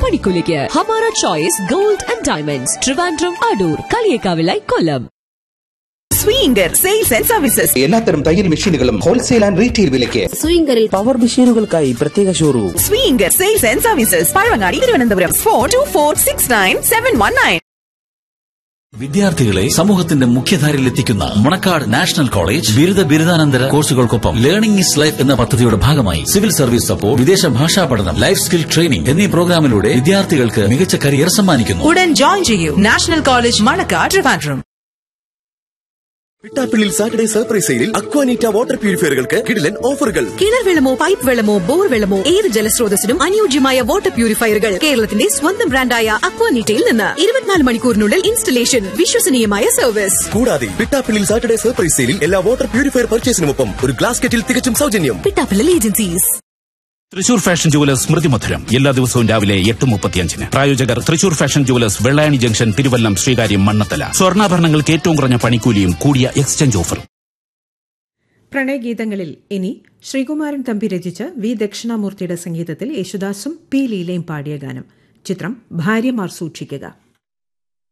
പണിക്കൂലിക്ക് Hamara choice gold and diamonds Trivandrum Adoor കളിയേക്കാവിലായി Kollam Swinger sales and services എല്ലാത്തരം തയ്യൽ മെഷീനുകളും ഹോൾസെയിൽ ആൻഡ് റീറ്റെയിൽ വിലയ്ക്ക് സ്വിംഗറിൽ പവർ മെഷീനുകൾക്കായി പ്രത്യേക showroom Swinger sales and services Pazhavangadi Thiruvananthapuram four two four six nine seven one nine വിദ്യാർത്ഥികളെ സമൂഹത്തിന്റെ മുഖ്യധാരയിൽ എത്തിക്കുന്ന മുണക്കാട് നാഷണൽ കോളേജ് ബിരുദ ബിരുദാനന്തര കോഴ്സുകൾക്കൊപ്പം ലേണിംഗ് ഇസ് ലൈഫ് എന്ന പദ്ധതിയുടെ ഭാഗമായി സിവിൽ സർവീസ് സപ്പോർട്ട് വിദേശ ഭാഷാ പഠനം ലൈഫ് സ്കിൽ ട്രെയിനിംഗ് എന്നീ പ്രോഗ്രാമിലൂടെ വിദ്യാർത്ഥികൾക്ക് മികച്ച കരിയർ സമ്മാനിക്കുന്നു ഉടൻ ജോയിൻ ചെയ്യൂ national college Manacaud Trivandrum Pittappillil Saturday surprise സെയിലിൽ അക്വാനീറ്റ വാട്ടർ പ്യൂരിഫയറുകൾക്ക് കിടിലൻ ഓഫറുകൾ കിണർ വെള്ളമോ പൈപ്പ് വെള്ളമോ ബോർ വെള്ളമോ ഏത് ജലസ്രോതസ്സിനും അനുയോജ്യമായ വാട്ടർ പ്യൂരിഫയറുകൾ കേരളത്തിന്റെ സ്വന്തം ബ്രാൻഡായ അക്വാനീറ്റയിൽ നിന്ന് ഇരുപത്തിനാല് മണിക്കൂറിനുള്ളിൽ ഇൻസ്റ്റലേഷൻ വിശ്വസനീയമായ സർവീസ് കൂടാതെ പിട്ടാപ്പിള്ളിൽ സാറ്റർഡേ സർപ്രൈസ് സെയിലിൽ എല്ലാ വാട്ടർ പ്യൂരിഫയർ പർച്ചേസിനുമൊപ്പം ഒരു ഗ്ലാസ് കെറ്റിൽ തികച്ചും സൗജന്യം Pittappillil agencies Thrissur fashion jewellers Smrithi Madhuram എല്ലാ ദിവസവും രാവിലെ എട്ട് മുപ്പത്തിയഞ്ചിന് പ്രായോജകർ Thrissur fashion jewellers Vellayani junction Thiruvallam Sreekaryam Mannanthala സ്വർണ്ണാഭരണങ്ങൾക്ക് ഏറ്റവും കുറഞ്ഞ പണിക്കൂലിയും കൂടിയ എക്സ്ചേഞ്ച് ഓഫറും പ്രണയഗീതങ്ങളിൽ ഇനി ശ്രീകുമാരൻ തമ്പി രചിച്ച് വി ദക്ഷിണാമൂർത്തിയുടെ സംഗീതത്തിൽ യേശുദാസും പി ലീലയും പാടിയ ഗാനം ചിത്രം ഭാര്യമാർ സൂക്ഷിക്കുക